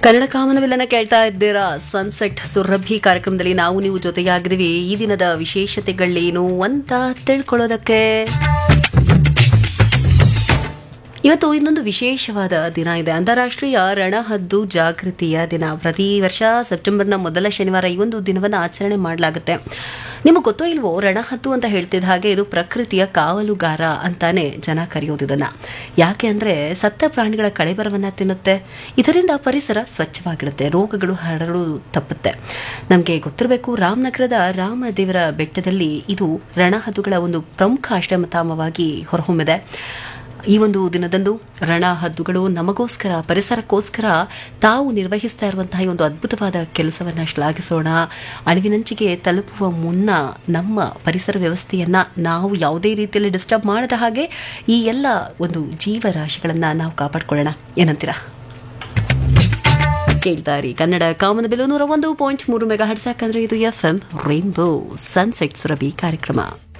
ಕನ್ನಡ ಕಾಮನವೆಲ್ಲನ ಕೇಳ್ತಾ ಇದ್ದೀರಾ ಸನ್ಸೆಟ್ ಸುರಭಿ ಕಾರ್ಯಕ್ರಮದಲ್ಲಿ ನಾವು ನೀವು ಜೊತೆಯಾಗಿದ್ದೀವಿ ಈ ದಿನದ ವಿಶೇಷತೆಗಳೇನು ಅಂತ ತಿಳ್ಕೊಳ್ಳೋದಕ್ಕೆ ಇವತ್ತು ಇನ್ನೊಂದು ವಿಶೇಷವಾದ ದಿನ ಇದೆ ಅಂತಾರಾಷ್ಟ್ರೀಯ ರಣಹದ್ದು ಜಾಗೃತಿಯ ದಿನ ಪ್ರತಿ ವರ್ಷ ಸೆಪ್ಟೆಂಬರ್ನ ಮೊದಲ ಶನಿವಾರ ಈ ಒಂದು ದಿನವನ್ನು ಆಚರಣೆ ಮಾಡಲಾಗುತ್ತೆ ನಿಮಗೆ ಗೊತ್ತೋ ಇಲ್ವೋ ರಣಹದ್ದು ಅಂತ ಹೇಳ್ತಿದ್ದ ಹಾಗೆ ಇದು ಪ್ರಕೃತಿಯ ಕಾವಲುಗಾರ ಅಂತಾನೆ ಜನ ಕರೆಯೋದಿದನ್ನ ಯಾಕೆ ಅಂದ್ರೆ ಸತ್ತ ಪ್ರಾಣಿಗಳ ಕಳೆಬರವನ್ನ ತಿನ್ನುತ್ತೆ ಇದರಿಂದ ಪರಿಸರ ಸ್ವಚ್ಛವಾಗಿಡುತ್ತೆ ರೋಗಗಳು ಹರಡುವುದು ತಪ್ಪುತ್ತೆ ನಮಗೆ ಗೊತ್ತಿರಬೇಕು ರಾಮನಗರದ ರಾಮದೇವರ ಬೆಟ್ಟದಲ್ಲಿ ಇದು ರಣಹದ್ದುಗಳ ಒಂದು ಪ್ರಮುಖ ಆಶ್ರಮಧಾಮವಾಗಿ ಹೊರಹೊಮ್ಮಿದೆ ಈ ಒಂದು ದಿನದಂದು ರಣ ಹದ್ದುಗಳು ನಮಗೋಸ್ಕರ ಪರಿಸರಕ್ಕೋಸ್ಕರ ತಾವು ನಿರ್ವಹಿಸ್ತಾ ಇರುವಂತಹ ಈ ಒಂದು ಅದ್ಭುತವಾದ ಕೆಲಸವನ್ನ ಶ್ಲಾಘಿಸೋಣ ಅಳಿವಿನಂಚಿಗೆ ತಲುಪುವ ಮುನ್ನ ನಮ್ಮ ಪರಿಸರ ವ್ಯವಸ್ಥೆಯನ್ನ ನಾವು ಯಾವುದೇ ರೀತಿಯಲ್ಲಿ ಡಿಸ್ಟರ್ಬ್ ಮಾಡದ ಹಾಗೆ ಈ ಎಲ್ಲ ಒಂದು ಜೀವರಾಶಿಗಳನ್ನ ನಾವು ಕಾಪಾಡ್ಕೊಳ್ಳೋಣ ಏನಂತೀರಾ ಕೇಳ್ತಾ ಇರಿ ಕನ್ನಡ ಕಾಮನ ಬೆಲೆ ನೂರ ಒಂದು ಪಾಯಿಂಟ್ ಮೂರು ಮೆಗಾ ಹಡ್ಸ್ ಯಾಕಂದ್ರೆ ಇದು F M rainbow sunset Surabhi ಕಾರ್ಯಕ್ರಮ